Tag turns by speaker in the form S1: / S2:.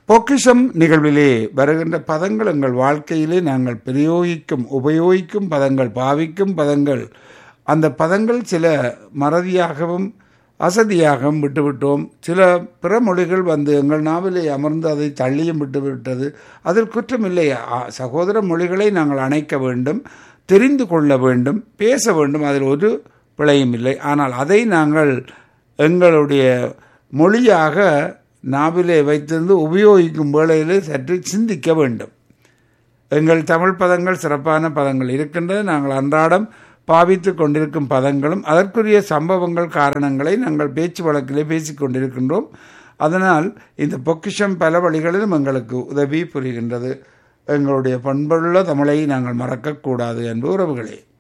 S1: பொக்கிஷம் நிகழ்விலே வருகின்ற பதங்கள் எங்கள் வாழ்க்கையிலே நாங்கள் பிரயோகிக்கும் உபயோகிக்கும் பதங்கள் பாவிக்கும் பதங்கள் அந்த பதங்கள் சில மறதியாகவும் அசதியாகவும் விட்டுவிட்டோம் சில பிற மொழிகள் வந்து எங்கள் நாவிலே அமர்ந்து அதை தள்ளியும் விட்டுவிட்டது அதில் குற்றமில்லை ஆ, சகோதர மொழிகளை நாங்கள் அணைக்க வேண்டும் தெரிந்து கொள்ள வேண்டும் பேச வேண்டும் அதில் ஒரு பிழையும் இல்லை ஆனால் அதை நாங்கள் எங்களுடைய மொழியாக நாவிலே வைத்திருந்து உபயோகிக்கும் வேளையிலே சற்று சிந்திக்க வேண்டும் எங்கள் தமிழ் பதங்கள் சிறப்பான பதங்கள் இருக்கின்றது நாங்கள் அன்றாடம் பாவித்து கொண்டிருக்கும் பதங்களும் அதற்குரிய சம்பவங்கள் காரணங்களை நாங்கள் பேச்சு வழக்கிலே பேசிக் கொண்டிருக்கின்றோம் அதனால் இந்த பொக்கிஷம் பல வழிகளிலும் எங்களுக்கு உதவி புரிகின்றது எங்களுடைய பண்புள்ள தமிழை நாங்கள் மறக்கக்கூடாது என்பது உறவுகளே